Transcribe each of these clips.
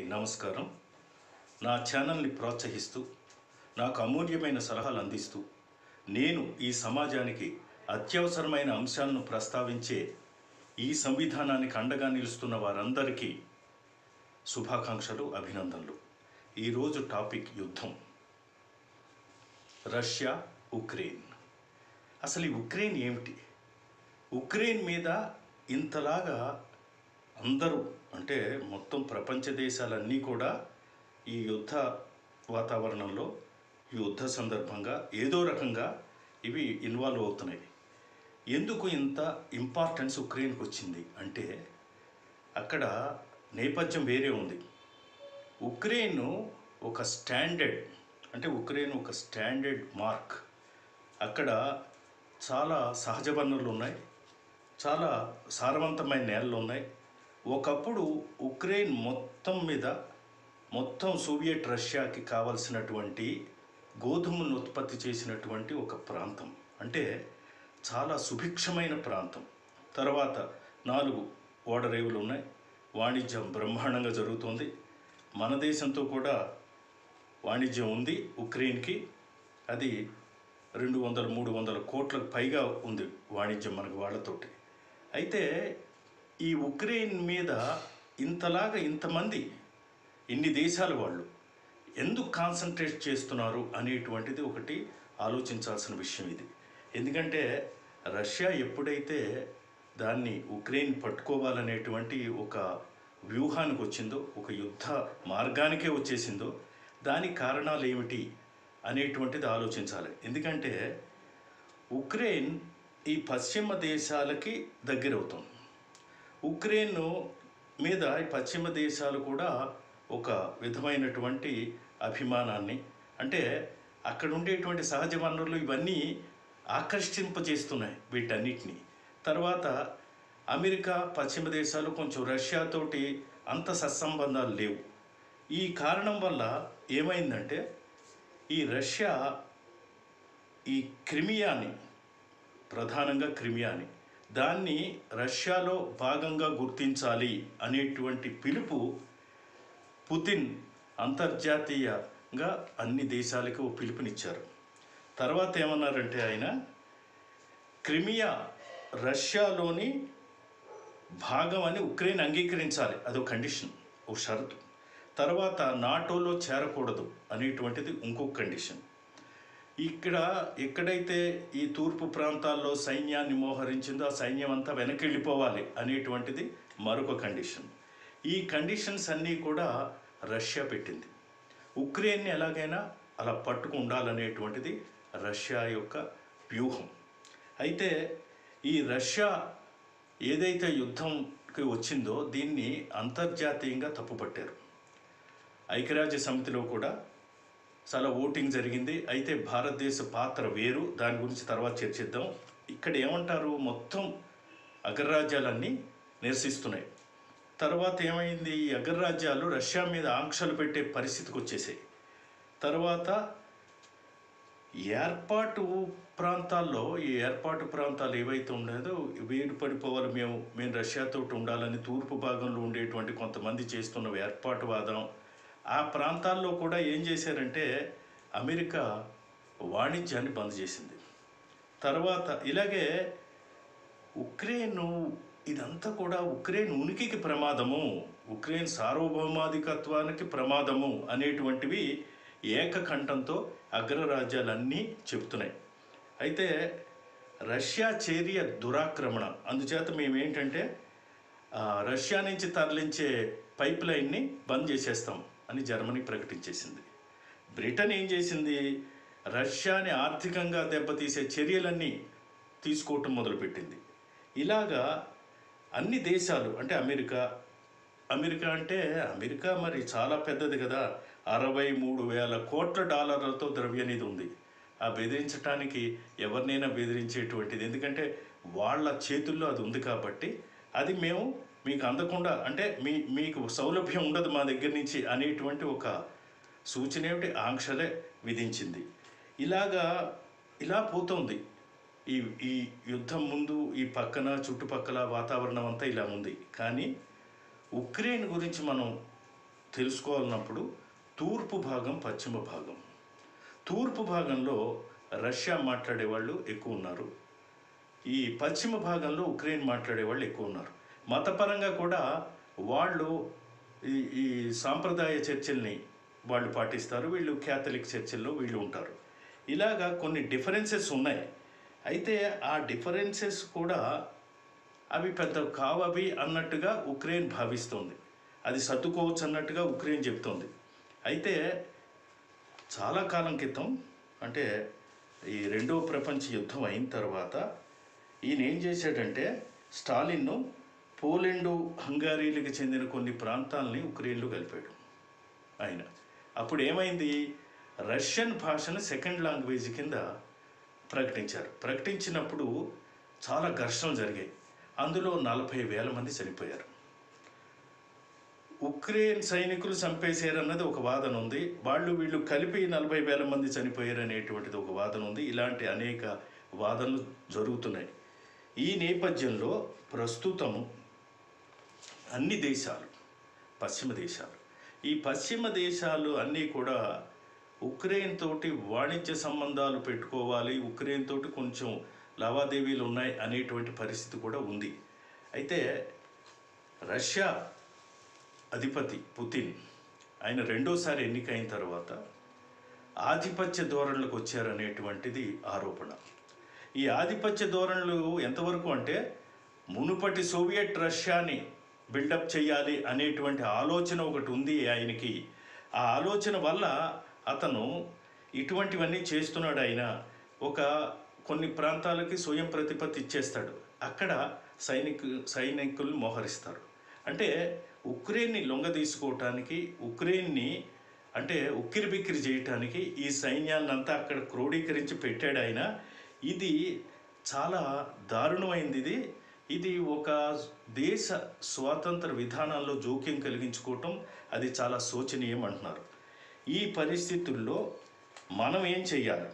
నమస్కారం నా ఛానల్ని ప్రోత్సహిస్తూ నాకు అమూల్యమైన సలహాలు అందిస్తూ నేను ఈ సమాజానికి అత్యవసరమైన అంశాలను ప్రస్తావించే ఈ సంవిధానానికి అండగా నిలుస్తున్న వారందరికీ శుభాకాంక్షలు అభినందనలు ఈరోజు టాపిక్ యుద్ధం రష్యా ఉక్రెయిన్ అసలు ఈ ఉక్రెయిన్ ఏమిటి ఉక్రెయిన్ మీద ఇంతలాగా అందరూ అంటే మొత్తం ప్రపంచ దేశాలన్నీ కూడా ఈ యుద్ధ వాతావరణంలో ఈ యుద్ధ సందర్భంగా ఏదో రకంగా ఇవి ఇన్వాల్వ్ అవుతున్నాయి ఎందుకు ఇంత ఇంపార్టెన్స్ ఉక్రెయిన్కి వచ్చింది అంటే అక్కడ నేపథ్యం వేరే ఉంది ఉక్రెయిన్ ఒక స్టాండర్డ్ అంటే ఉక్రెయిన్ ఒక స్టాండర్డ్ మార్క్ అక్కడ చాలా సహజ వనరులు ఉన్నాయి చాలా సారవంతమైన నేలలు ఉన్నాయి ఒకప్పుడు ఉక్రెయిన్ మొత్తం మీద మొత్తం సోవియట్ రష్యాకి కావలసినటువంటి గోధుమలను ఉత్పత్తి చేసినటువంటి ఒక ప్రాంతం అంటే చాలా సుభిక్షమైన ప్రాంతం తర్వాత నాలుగు ఓడరేవులు ఉన్నాయి వాణిజ్యం బ్రహ్మాండంగా జరుగుతుంది మన దేశంతో కూడా వాణిజ్యం ఉంది ఉక్రెయిన్కి అది రెండు వందల మూడు వందల కోట్లకు పైగా ఉంది వాణిజ్యం మనకు వాళ్ళతోటి అయితే ఈ ఉక్రెయిన్ మీద ఇంతలాగా ఇంతమంది ఇన్ని దేశాల వాళ్ళు ఎందుకు కాన్సన్ట్రేట్ చేస్తున్నారు అనేటువంటిది ఒకటి ఆలోచించాల్సిన విషయం ఇది ఎందుకంటే రష్యా ఎప్పుడైతే దాన్ని ఉక్రెయిన్ పట్టుకోవాలనేటువంటి ఒక వ్యూహానికి వచ్చిందో ఒక యుద్ధ మార్గానికే వచ్చేసిందో దానికి కారణాలు ఏమిటి అనేటువంటిది ఆలోచించాలి ఎందుకంటే ఉక్రెయిన్ ఈ పశ్చిమ దేశాలకి దగ్గరవుతుంది ఉక్రెయిన్ మీద ఈ పశ్చిమ దేశాలు కూడా ఒక విధమైనటువంటి అభిమానాన్ని అంటే అక్కడ ఉండేటువంటి సహజ వనరులు ఇవన్నీ ఆకర్షింపజేస్తున్నాయి వీటన్నిటిని తర్వాత అమెరికా పశ్చిమ దేశాలు కొంచెం రష్యాతోటి అంత సత్సంబంధాలు లేవు ఈ కారణం వల్ల ఏమైందంటే ఈ రష్యా ఈ క్రిమియాని ప్రధానంగా క్రిమియాని దాన్ని రష్యాలో భాగంగా గుర్తించాలి అనేటువంటి పిలుపు పుతిన్ అంతర్జాతీయంగా అన్ని దేశాలకు ఓ పిలుపునిచ్చారు తర్వాత ఏమన్నారంటే ఆయన క్రిమియా రష్యాలోని భాగం అని ఉక్రెయిన్ అంగీకరించాలి అదో కండిషన్ ఓ షరతు తర్వాత నాటోలో చేరకూడదు అనేటువంటిది ఇంకొక కండిషన్ ఇక్కడ ఎక్కడైతే ఈ తూర్పు ప్రాంతాల్లో సైన్యాన్ని మోహరించిందో ఆ సైన్యం అంతా వెనక్కి వెళ్ళిపోవాలి అనేటువంటిది మరొక కండిషన్ ఈ కండిషన్స్ అన్నీ కూడా రష్యా పెట్టింది ఉక్రెయిన్ని ఎలాగైనా అలా పట్టుకు ఉండాలనేటువంటిది రష్యా యొక్క వ్యూహం అయితే ఈ రష్యా ఏదైతే యుద్ధంకి వచ్చిందో దీన్ని అంతర్జాతీయంగా తప్పుపట్టారు ఐక్యరాజ్య సమితిలో కూడా చాలా ఓటింగ్ జరిగింది అయితే భారతదేశ పాత్ర వేరు దాని గురించి తర్వాత చర్చిద్దాం ఇక్కడ ఏమంటారు మొత్తం అగ్రరాజ్యాలన్నీ నిరసిస్తున్నాయి తర్వాత ఏమైంది ఈ అగ్రరాజ్యాలు రష్యా మీద ఆంక్షలు పెట్టే పరిస్థితికి వచ్చేసాయి తర్వాత ఏర్పాటు ప్రాంతాల్లో ఈ ఏర్పాటు ప్రాంతాలు ఏవైతే ఉండేదో వేడి పడిపోవాలి మేము మేము రష్యాతో ఉండాలని తూర్పు భాగంలో ఉండేటువంటి కొంతమంది చేస్తున్న ఏర్పాటువాదం ఆ ప్రాంతాల్లో కూడా ఏం చేశారంటే అమెరికా వాణిజ్యాన్ని బంద్ చేసింది తర్వాత ఇలాగే ఉక్రెయిన్ ఇదంతా కూడా ఉక్రెయిన్ ఉనికికి ప్రమాదము ఉక్రెయిన్ సార్వభౌమాధికత్వానికి ప్రమాదము అనేటువంటివి ఏకకంఠంతో అగ్రరాజ్యాలన్నీ చెప్తున్నాయి అయితే రష్యా చర్య దురాక్రమణ అందుచేత మేము ఏంటంటే ఆ, రష్యా నుంచి తరలించే పైప్ లైన్ని బంద్ చేసేస్తాం అని జర్మనీ ప్రకటించేసింది బ్రిటన్ ఏం చేసింది రష్యాని ఆర్థికంగా దెబ్బతీసే చర్యలన్నీ తీసుకోవటం మొదలుపెట్టింది ఇలాగా అన్ని దేశాలు అంటే అమెరికా అమెరికా అంటే అమెరికా మరి చాలా పెద్దది కదా అరవై మూడు వేల కోట్ల డాలర్లతో ద్రవ్యనిధి ఉంది ఆ బెదిరించడానికి ఎవరినైనా బెదిరించేటువంటిది ఎందుకంటే వాళ్ళ చేతుల్లో అది ఉంది కాబట్టి అది మేము మీకు అందకుండా అంటే మీ మీకు సౌలభ్యం ఉండదు మా దగ్గర నుంచి అనేటువంటి ఒక సూచన ఏమిటి ఆంక్షలే విధించింది ఇలాగా ఇలా పోతుంది ఈ ఈ యుద్ధం ముందు ఈ పక్కన చుట్టుపక్కల వాతావరణం అంతా ఇలా ఉంది కానీ ఉక్రెయిన్ గురించి మనం తెలుసుకోవాలన్నప్పుడు తూర్పు భాగం పశ్చిమ భాగం తూర్పు భాగంలో రష్యా మాట్లాడే వాళ్ళు ఎక్కువ ఉన్నారు ఈ పశ్చిమ భాగంలో ఉక్రెయిన్ మాట్లాడే వాళ్ళు ఎక్కువ ఉన్నారు మతపరంగా కూడా వాళ్ళు ఈ ఈ సాంప్రదాయ చర్చల్ని వాళ్ళు పాటిస్తారు వీళ్ళు క్యాథలిక్ చర్చిల్లో వీళ్ళు ఉంటారు ఇలాగా కొన్ని డిఫరెన్సెస్ ఉన్నాయి అయితే ఆ డిఫరెన్సెస్ కూడా అవి పెద్ద కావవి అన్నట్టుగా ఉక్రెయిన్ భావిస్తోంది అది సర్దుకోవచ్చు అన్నట్టుగా ఉక్రెయిన్ చెప్తోంది అయితే చాలా కాలం క్రితం అంటే ఈ రెండవ ప్రపంచ యుద్ధం అయిన తర్వాత ఈయన ఏం చేశాడంటే స్టాలిన్ను పోలెండు హంగారీలకు చెందిన కొన్ని ప్రాంతాలని ఉక్రెయిన్లో కలిపాడు ఆయన అప్పుడు ఏమైంది రష్యన్ భాషను సెకండ్ లాంగ్వేజ్ కింద ప్రకటించారు ప్రకటించినప్పుడు చాలా ఘర్షణలు జరిగాయి అందులో నలభై వేల మంది చనిపోయారు ఉక్రెయిన్ సైనికులు చంపేశారన్నది ఒక వాదన ఉంది వాళ్ళు వీళ్ళు కలిపి నలభై వేల మంది చనిపోయారు అనేటువంటిది ఒక వాదన ఉంది ఇలాంటి అనేక వాదనలు జరుగుతున్నాయి ఈ నేపథ్యంలో ప్రస్తుతం అన్ని దేశాలు పశ్చిమ దేశాలు ఈ పశ్చిమ దేశాలు అన్నీ కూడా ఉక్రెయిన్ తోటి వాణిజ్య సంబంధాలు పెట్టుకోవాలి ఉక్రెయిన్ తోటి కొంచెం లావాదేవీలు ఉన్నాయి అనేటువంటి పరిస్థితి కూడా ఉంది అయితే రష్యా అధిపతి పుతిన్ ఆయన రెండోసారి ఎన్నికైన తర్వాత ఆధిపత్య ధోరణులకు వచ్చారనేటువంటిది ఆరోపణ ఈ ఆధిపత్య ధోరణులు ఎంతవరకు అంటే మునుపటి సోవియట్ రష్యాని బిల్డప్ చేయాలి అనేటువంటి ఆలోచన ఒకటి ఉంది ఆయనకి ఆ ఆలోచన వల్ల అతను ఇటువంటివన్నీ చేస్తున్నాడు ఆయన ఒక కొన్ని ప్రాంతాలకి స్వయం ప్రతిపత్తి ఇచ్చేస్తాడు అక్కడ సైనికు సైనికులు మోహరిస్తారు అంటే ఉక్రెయిన్ని లొంగ తీసుకోవటానికి ఉక్రెయిన్ని అంటే ఉక్కిరి బిక్కిరి చేయటానికి ఈ సైన్యాన్నంతా అక్కడ క్రోడీకరించి పెట్టాడు ఆయన ఇది చాలా దారుణమైంది ఇది ఇది ఒక దేశ స్వాతంత్ర విధానాల్లో జోక్యం కలిగించుకోవటం అది చాలా శోచనీయం అంటున్నారు ఈ పరిస్థితుల్లో మనం ఏం చెయ్యాలి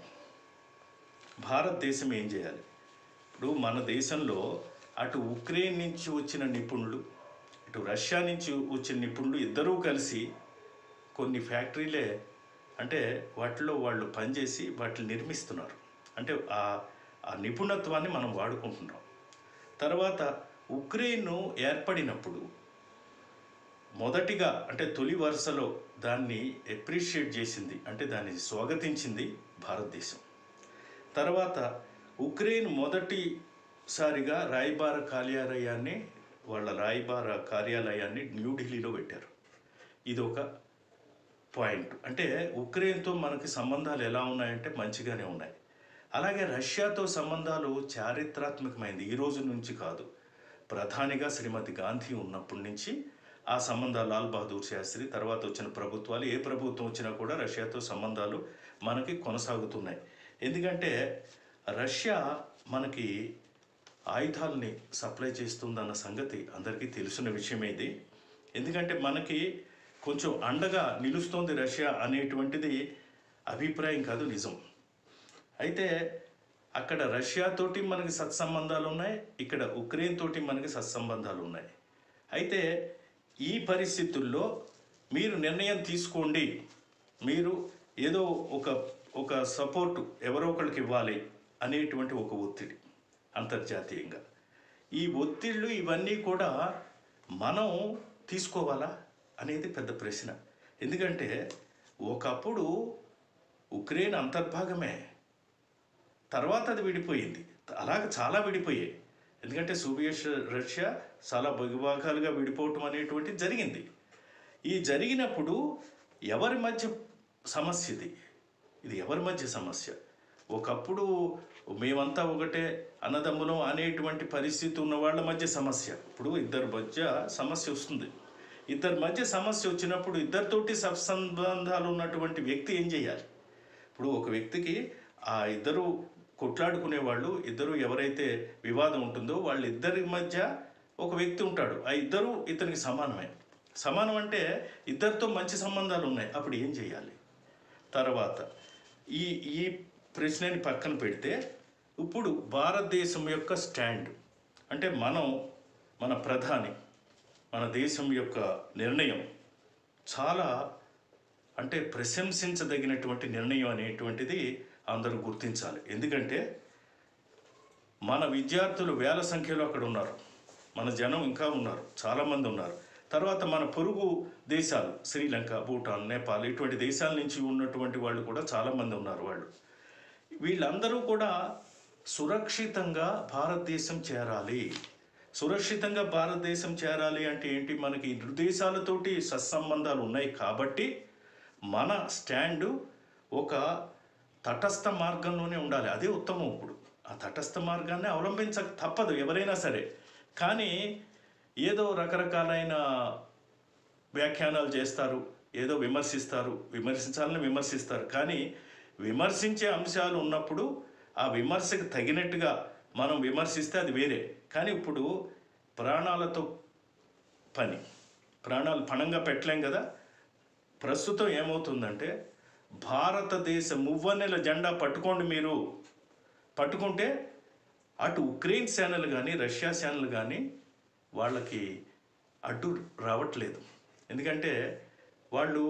భారతదేశం ఏం చేయాలి ఇప్పుడు మన దేశంలో అటు ఉక్రెయిన్ నుంచి వచ్చిన నిపుణులు ఇటు రష్యా నుంచి వచ్చిన నిపుణులు ఇద్దరూ కలిసి కొన్ని ఫ్యాక్టరీలే అంటే వాటిలో వాళ్ళు పనిచేసి వాటిని నిర్మిస్తున్నారు అంటే ఆ ఆ నిపుణత్వాన్ని మనం వాడుకుంటున్నాం తర్వాత ఉక్రెయిన్ ఏర్పడినప్పుడు మొదటిగా అంటే తొలి వరుసలో దాన్ని ఎప్రిషియేట్ చేసింది అంటే దాన్ని స్వాగతించింది భారతదేశం తర్వాత ఉక్రెయిన్ మొదటిసారిగా రాయబార కార్యాలయాన్ని వాళ్ళ రాయబార కార్యాలయాన్ని న్యూఢిల్లీలో పెట్టారు ఇది ఒక పాయింట్ అంటే ఉక్రెయిన్తో మనకి సంబంధాలు ఎలా ఉన్నాయంటే మంచిగానే ఉన్నాయి అలాగే రష్యాతో సంబంధాలు చారిత్రాత్మకమైంది ఈ రోజు నుంచి కాదు ప్రధానిగా శ్రీమతి గాంధీ ఉన్నప్పటి నుంచి ఆ సంబంధాలు లాల్ బహదూర్ శాస్త్రి తర్వాత వచ్చిన ప్రభుత్వాలు ఏ ప్రభుత్వం వచ్చినా కూడా రష్యాతో సంబంధాలు మనకి కొనసాగుతున్నాయి ఎందుకంటే రష్యా మనకి ఆయుధాలని సప్లై చేస్తుందన్న సంగతి అందరికీ తెలిసిన విషయమే ఇది ఎందుకంటే మనకి కొంచెం అండగా నిలుస్తోంది రష్యా అనేటువంటిది అభిప్రాయం కాదు నిజం అయితే అక్కడ రష్యాతోటి మనకి సత్సంబంధాలు ఉన్నాయి ఇక్కడ ఉక్రెయిన్ తోటి మనకి సత్సంబంధాలు ఉన్నాయి అయితే ఈ పరిస్థితుల్లో మీరు నిర్ణయం తీసుకోండి మీరు ఏదో ఒక ఒక సపోర్టు ఎవరో ఒకరికి ఇవ్వాలి అనేటువంటి ఒక ఒత్తిడి అంతర్జాతీయంగా ఈ ఒత్తిళ్ళు ఇవన్నీ కూడా మనం తీసుకోవాలా అనేది పెద్ద ప్రశ్న ఎందుకంటే ఒకప్పుడు ఉక్రెయిన్ అంతర్భాగమే తర్వాత అది విడిపోయింది అలాగ చాలా విడిపోయాయి ఎందుకంటే సోవియట్ రష్యా చాలా బహుభాగాలుగా విడిపోవటం అనేటువంటిది జరిగింది ఈ జరిగినప్పుడు ఎవరి మధ్య సమస్య ఇది ఇది ఎవరి మధ్య సమస్య ఒకప్పుడు మేమంతా ఒకటే అన్నదమ్ములం అనేటువంటి పరిస్థితి ఉన్న వాళ్ళ మధ్య సమస్య ఇప్పుడు ఇద్దరి మధ్య సమస్య వస్తుంది ఇద్దరి మధ్య సమస్య వచ్చినప్పుడు ఇద్దరితోటి సత్సంబంధాలు ఉన్నటువంటి వ్యక్తి ఏం చేయాలి ఇప్పుడు ఒక వ్యక్తికి ఆ ఇద్దరు కొట్లాడుకునే వాళ్ళు ఇద్దరు ఎవరైతే వివాదం ఉంటుందో వాళ్ళిద్దరి మధ్య ఒక వ్యక్తి ఉంటాడు ఆ ఇద్దరు ఇతనికి సమానమే సమానం అంటే ఇద్దరితో మంచి సంబంధాలు ఉన్నాయి అప్పుడు ఏం చేయాలి తర్వాత ఈ ఈ ప్రశ్నని పక్కన పెడితే ఇప్పుడు భారతదేశం యొక్క స్టాండ్ అంటే మనం మన ప్రధాని మన దేశం యొక్క నిర్ణయం చాలా అంటే ప్రశంసించదగినటువంటి నిర్ణయం అనేటువంటిది అందరూ గుర్తించాలి ఎందుకంటే మన విద్యార్థులు వేల సంఖ్యలో అక్కడ ఉన్నారు మన జనం ఇంకా ఉన్నారు చాలామంది ఉన్నారు తర్వాత మన పొరుగు దేశాలు శ్రీలంక భూటాన్ నేపాల్ ఇటువంటి దేశాల నుంచి ఉన్నటువంటి వాళ్ళు కూడా చాలామంది ఉన్నారు వాళ్ళు వీళ్ళందరూ కూడా సురక్షితంగా భారతదేశం చేరాలి సురక్షితంగా భారతదేశం చేరాలి అంటే ఏంటి మనకి ఇరు దేశాలతోటి సత్సంబంధాలు ఉన్నాయి కాబట్టి మన స్టాండు ఒక తటస్థ మార్గంలోనే ఉండాలి అదే ఉత్తమం ఇప్పుడు ఆ తటస్థ మార్గాన్ని అవలంబించక తప్పదు ఎవరైనా సరే కానీ ఏదో రకరకాలైన వ్యాఖ్యానాలు చేస్తారు ఏదో విమర్శిస్తారు విమర్శించాలని విమర్శిస్తారు కానీ విమర్శించే అంశాలు ఉన్నప్పుడు ఆ విమర్శకు తగినట్టుగా మనం విమర్శిస్తే అది వేరే కానీ ఇప్పుడు ప్రాణాలతో పని ప్రాణాలు పణంగా పెట్టలేం కదా ప్రస్తుతం ఏమవుతుందంటే భారతదేశ మువ్వన్నెల జెండా పట్టుకోండి మీరు పట్టుకుంటే అటు ఉక్రెయిన్ సేనలు కానీ రష్యా సేనలు కానీ వాళ్ళకి అడ్డు రావట్లేదు ఎందుకంటే వాళ్ళు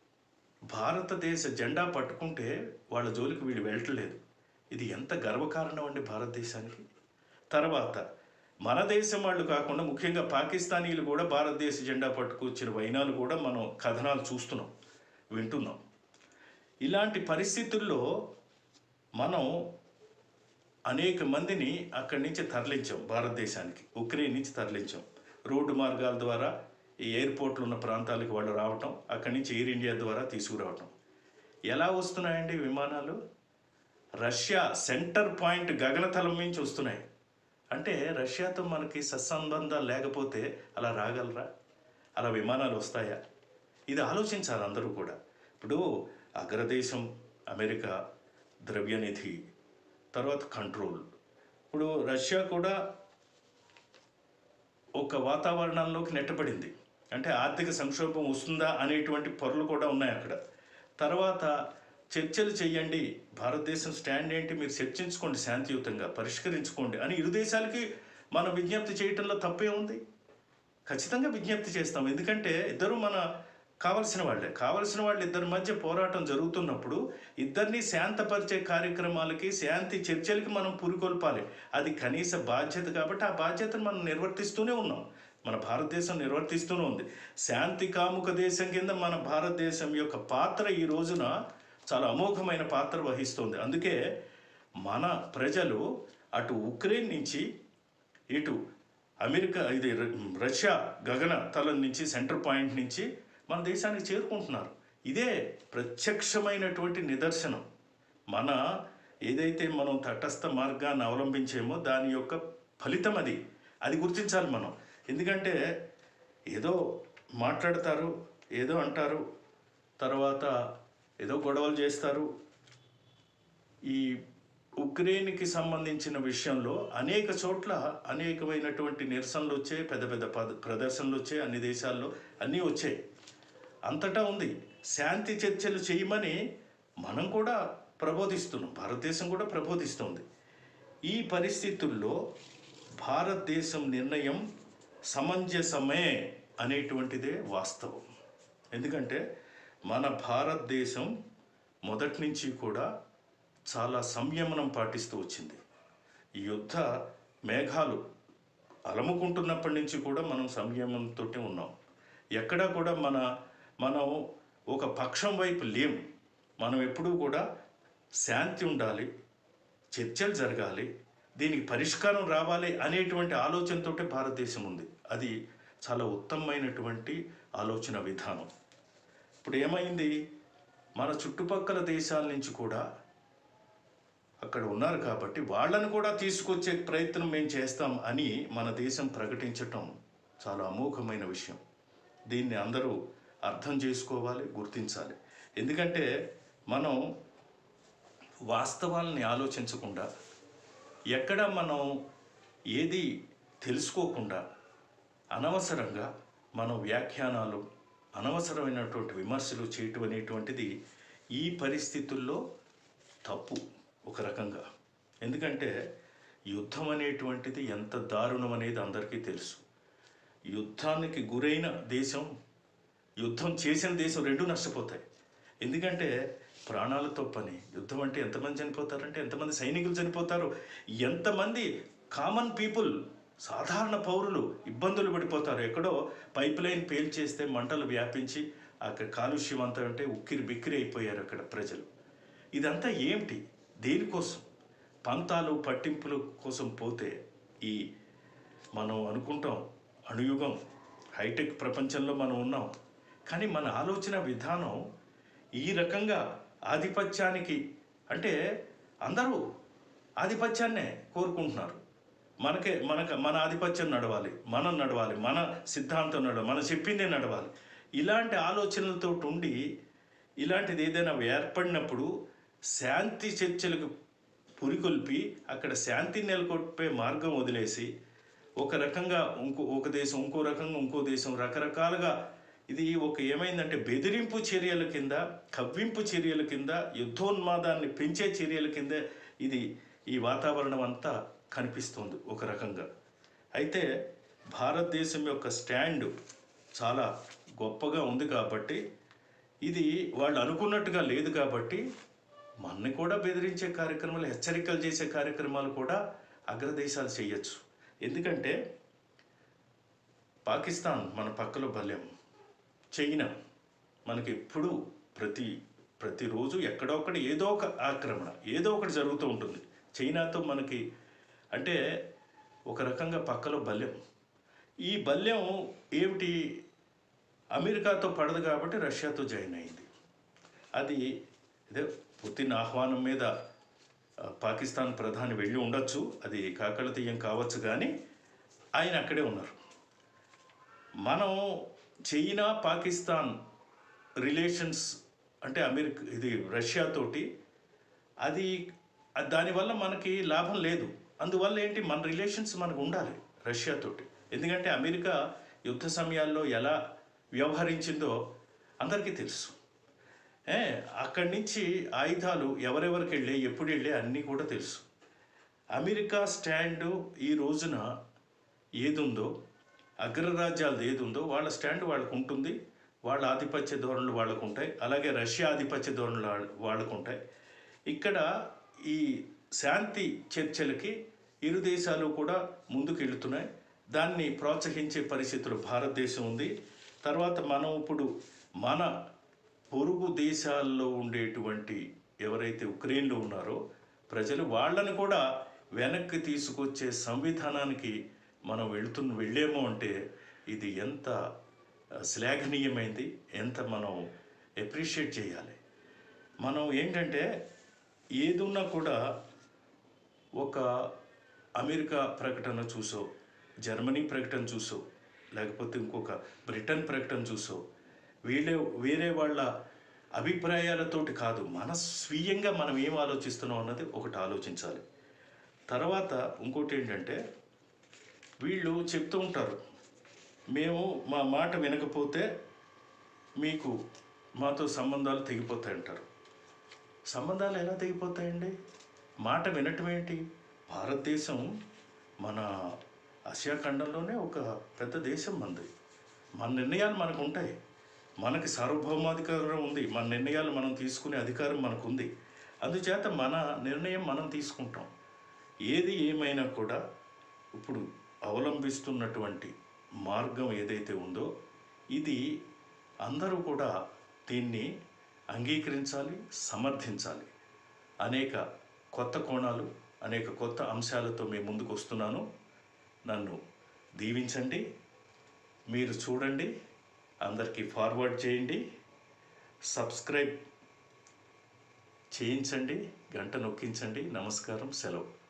భారతదేశ జెండా పట్టుకుంటే వాళ్ళ జోలికి వీళ్ళు వెళ్ళట్లేదు ఇది ఎంత గర్వకారణం అండి భారతదేశానికి తర్వాత మన దేశం వాళ్ళు కాకుండా ముఖ్యంగా పాకిస్తానీలు కూడా భారతదేశ జెండా పట్టుకొచ్చిన వైనాలు కూడా మనం కథనాలు చూస్తున్నాం వింటున్నాం ఇలాంటి పరిస్థితుల్లో మనం అనేక మందిని అక్కడి నుంచి తరలించాం భారతదేశానికి ఉక్రెయిన్ నుంచి తరలించాం రోడ్డు మార్గాల ద్వారా ఈ ఎయిర్పోర్ట్లు ఉన్న ప్రాంతాలకు వాళ్ళు రావటం అక్కడి నుంచి ఎయిర్ ఇండియా ద్వారా తీసుకురావటం ఎలా వస్తున్నాయండి విమానాలు రష్యా సెంటర్ పాయింట్ గగనతలం నుంచి వస్తున్నాయి అంటే రష్యాతో మనకి సత్సంబంధాలు లేకపోతే అలా రాగలరా అలా విమానాలు వస్తాయా ఇది ఆలోచించాలి అందరూ కూడా ఇప్పుడు అగ్రదేశం అమెరికా ద్రవ్యనిధి తర్వాత కంట్రోల్ ఇప్పుడు రష్యా కూడా ఒక వాతావరణంలోకి నెట్టబడింది అంటే ఆర్థిక సంక్షోభం వస్తుందా అనేటువంటి పొరలు కూడా ఉన్నాయి అక్కడ తర్వాత చర్చలు చేయండి భారతదేశం స్టాండ్ ఏంటి మీరు చర్చించుకోండి శాంతియుతంగా పరిష్కరించుకోండి అని ఇరు దేశాలకి మనం విజ్ఞప్తి చేయటంలో తప్పే ఉంది ఖచ్చితంగా విజ్ఞప్తి చేస్తాం ఎందుకంటే ఇద్దరు మన కావలసిన వాళ్ళే కావలసిన వాళ్ళ ఇద్దరి మధ్య పోరాటం జరుగుతున్నప్పుడు ఇద్దరిని శాంతపరిచే కార్యక్రమాలకి శాంతి చర్చలకి మనం పురికొల్పాలి అది కనీస బాధ్యత కాబట్టి ఆ బాధ్యతను మనం నిర్వర్తిస్తూనే ఉన్నాం మన భారతదేశం నిర్వర్తిస్తూనే ఉంది శాంతి కాముక దేశం కింద మన భారతదేశం యొక్క పాత్ర ఈ రోజున చాలా అమోఘమైన పాత్ర వహిస్తుంది అందుకే మన ప్రజలు అటు ఉక్రెయిన్ నుంచి ఇటు అమెరికా ఇది ర- రష్యా గగన తలం నుంచి సెంటర్ పాయింట్ నుంచి మన దేశానికి చేరుకుంటున్నారు ఇదే ప్రత్యక్షమైనటువంటి నిదర్శనం మన ఏదైతే మనం తటస్థ మార్గాన్ని అవలంబించేమో దాని యొక్క ఫలితం అది అది గుర్తించాలి మనం ఎందుకంటే ఏదో మాట్లాడతారు ఏదో అంటారు తర్వాత ఏదో గొడవలు చేస్తారు ఈ ఉక్రెయిన్కి సంబంధించిన విషయంలో అనేక చోట్ల అనేకమైనటువంటి నిరసనలు వచ్చాయి పెద్ద పెద్ద పద ప్రదర్శనలు వచ్చాయి అన్ని దేశాల్లో అన్నీ వచ్చాయి అంతటా ఉంది శాంతి చర్చలు చేయమని మనం కూడా ప్రబోధిస్తున్నాం భారతదేశం కూడా ప్రబోధిస్తుంది ఈ పరిస్థితుల్లో భారతదేశం నిర్ణయం సమంజసమే అనేటువంటిదే వాస్తవం ఎందుకంటే మన భారతదేశం మొదటి నుంచి కూడా చాలా సంయమనం పాటిస్తూ వచ్చింది ఈ యుద్ధ మేఘాలు అలముకుంటున్నప్పటి నుంచి కూడా మనం సంయమనంతో ఉన్నాం ఎక్కడా కూడా మన మనం ఒక పక్షం వైపు లేం మనం ఎప్పుడూ కూడా శాంతి ఉండాలి చర్చలు జరగాలి దీనికి పరిష్కారం రావాలి అనేటువంటి ఆలోచనతో భారతదేశం ఉంది అది చాలా ఉత్తమమైనటువంటి ఆలోచన విధానం ఇప్పుడు ఏమైంది మన చుట్టుపక్కల దేశాల నుంచి కూడా అక్కడ ఉన్నారు కాబట్టి వాళ్ళను కూడా తీసుకొచ్చే ప్రయత్నం మేము చేస్తాం అని మన దేశం ప్రకటించటం చాలా అమోఘమైన విషయం దీన్ని అందరూ అర్థం చేసుకోవాలి గుర్తించాలి ఎందుకంటే మనం వాస్తవాలని ఆలోచించకుండా ఎక్కడ మనం ఏది తెలుసుకోకుండా అనవసరంగా మనం వ్యాఖ్యానాలు అనవసరమైనటువంటి విమర్శలు చేయటం అనేటువంటిది ఈ పరిస్థితుల్లో తప్పు ఒక రకంగా ఎందుకంటే యుద్ధం అనేటువంటిది ఎంత దారుణం అనేది అందరికీ తెలుసు యుద్ధానికి గురైన దేశం యుద్ధం చేసిన దేశం రెండు నష్టపోతాయి ఎందుకంటే ప్రాణాలతో పని యుద్ధం అంటే ఎంతమంది చనిపోతారంటే ఎంతమంది సైనికులు చనిపోతారు ఎంతమంది కామన్ పీపుల్ సాధారణ పౌరులు ఇబ్బందులు పడిపోతారు ఎక్కడో పైప్ లైన్ పేల్చేస్తే మంటలు వ్యాపించి అక్కడ కాలుష్యం అంతా అంటే ఉక్కిరి బిక్కిరి అయిపోయారు అక్కడ ప్రజలు ఇదంతా ఏమిటి దేనికోసం పంతాలు పట్టింపుల కోసం పోతే ఈ మనం అనుకుంటాం అణుయుగం హైటెక్ ప్రపంచంలో మనం ఉన్నాం కానీ మన ఆలోచన విధానం ఈ రకంగా ఆధిపత్యానికి అంటే అందరూ ఆధిపత్యాన్నే కోరుకుంటున్నారు మనకే మనకు మన ఆధిపత్యం నడవాలి మనం నడవాలి మన సిద్ధాంతం నడవాలి మనం చెప్పిందే నడవాలి ఇలాంటి ఆలోచనలతో ఉండి ఇలాంటిది ఏదైనా ఏర్పడినప్పుడు శాంతి చర్చలకు పురికొల్పి అక్కడ శాంతి నెలకొల్పే మార్గం వదిలేసి ఒక రకంగా ఇంకో ఒక దేశం ఇంకో రకంగా ఇంకో దేశం రకరకాలుగా ఇది ఒక ఏమైందంటే బెదిరింపు చర్యల కింద కవ్వింపు చర్యల కింద యుద్ధోన్మాదాన్ని పెంచే చర్యల కింద ఇది ఈ వాతావరణం అంతా కనిపిస్తుంది ఒక రకంగా అయితే భారతదేశం యొక్క స్టాండ్ చాలా గొప్పగా ఉంది కాబట్టి ఇది వాళ్ళు అనుకున్నట్టుగా లేదు కాబట్టి మనని కూడా బెదిరించే కార్యక్రమాలు హెచ్చరికలు చేసే కార్యక్రమాలు కూడా అగ్రదేశాలు చేయొచ్చు ఎందుకంటే పాకిస్తాన్ మన పక్కలో బల్యం చైనా మనకి ఎప్పుడు ప్రతి ప్రతిరోజు ఎక్కడో ఒకటి ఏదో ఒక ఆక్రమణ ఏదో ఒకటి జరుగుతూ ఉంటుంది చైనాతో మనకి అంటే ఒక రకంగా పక్కలో బల్యం ఈ బల్యం ఏమిటి అమెరికాతో పడదు కాబట్టి రష్యాతో జాయిన్ అయింది అది ఇదే పుతిన్ ఆహ్వానం మీద ఆ, పాకిస్తాన్ ప్రధాని వెళ్ళి ఉండొచ్చు అది కాకలతీయం కావచ్చు కానీ ఆయన అక్కడే ఉన్నారు మనం చైనా పాకిస్తాన్ రిలేషన్స్ అంటే అమెరికా ఇది రష్యాతోటి అది అది దానివల్ల మనకి లాభం లేదు అందువల్ల ఏంటి మన రిలేషన్స్ మనకు ఉండాలి రష్యాతోటి ఎందుకంటే అమెరికా యుద్ధ సమయాల్లో ఎలా వ్యవహరించిందో అందరికీ తెలుసు ఏ అక్కడి నుంచి ఆయుధాలు ఎవరెవరికి వెళ్ళే ఎప్పుడు వెళ్ళే అన్నీ కూడా తెలుసు అమెరికా స్టాండు ఈ రోజున ఏదుందో అగ్రరాజ్యాలది ఏది ఉందో వాళ్ళ స్టాండ్ వాళ్ళకు ఉంటుంది వాళ్ళ ఆధిపత్య ధోరణులు వాళ్ళకు ఉంటాయి అలాగే రష్యా ఆధిపత్య ధోరణులు వాళ్ళ- వాళ్ళకు ఉంటాయి ఇక్కడ ఈ శాంతి చర్చలకి ఇరు దేశాలు కూడా ముందుకు వెళుతున్నాయి దాన్ని ప్రోత్సహించే పరిస్థితులు భారతదేశం ఉంది తర్వాత మనం ఇప్పుడు మన పొరుగు దేశాల్లో ఉండేటువంటి ఎవరైతే ఉక్రెయిన్లో ఉన్నారో ప్రజలు వాళ్ళని కూడా వెనక్కి తీసుకొచ్చే సంవిధానానికి మనం వెళుతున్న వెళ్ళేమో అంటే ఇది ఎంత ఆ, శ్లాఘనీయమైంది ఎంత మనం ఎప్రిషియేట్ చేయాలి మనం ఏంటంటే ఏదున్నా కూడా ఒక అమెరికా ప్రకటన చూసో జర్మనీ ప్రకటన చూసో లేకపోతే ఇంకొక బ్రిటన్ ప్రకటన చూసో వీళ్ళే వేరే వాళ్ళ అభిప్రాయాలతోటి కాదు మన స్వీయంగా మనం ఏం ఆలోచిస్తున్నాం అన్నది ఒకటి ఆలోచించాలి తర్వాత ఇంకోటి ఏంటంటే వీళ్ళు చెప్తూ ఉంటారు మేము మా మాట వినకపోతే మీకు మాతో సంబంధాలు తెగిపోతాయంటారు సంబంధాలు ఎలా తెగిపోతాయండి మాట వినటం ఏంటి భారతదేశం మన ఆసియా ఖండంలోనే ఒక పెద్ద దేశం మనది మన నిర్ణయాలు మనకు ఉంటాయి మనకి సార్వభౌమాధికారం ఉంది మన నిర్ణయాలు మనం తీసుకునే అధికారం మనకు ఉంది అందుచేత మన నిర్ణయం మనం తీసుకుంటాం ఏది ఏమైనా కూడా ఇప్పుడు అవలంబిస్తున్నటువంటి మార్గం ఏదైతే ఉందో ఇది అందరూ కూడా దీన్ని అంగీకరించాలి సమర్థించాలి అనేక కొత్త కోణాలు అనేక కొత్త అంశాలతో మీ ముందుకు వస్తున్నాను నన్ను దీవించండి మీరు చూడండి అందరికీ ఫార్వర్డ్ చేయండి సబ్స్క్రైబ్ చేయించండి గంట నొక్కించండి నమస్కారం సెలవు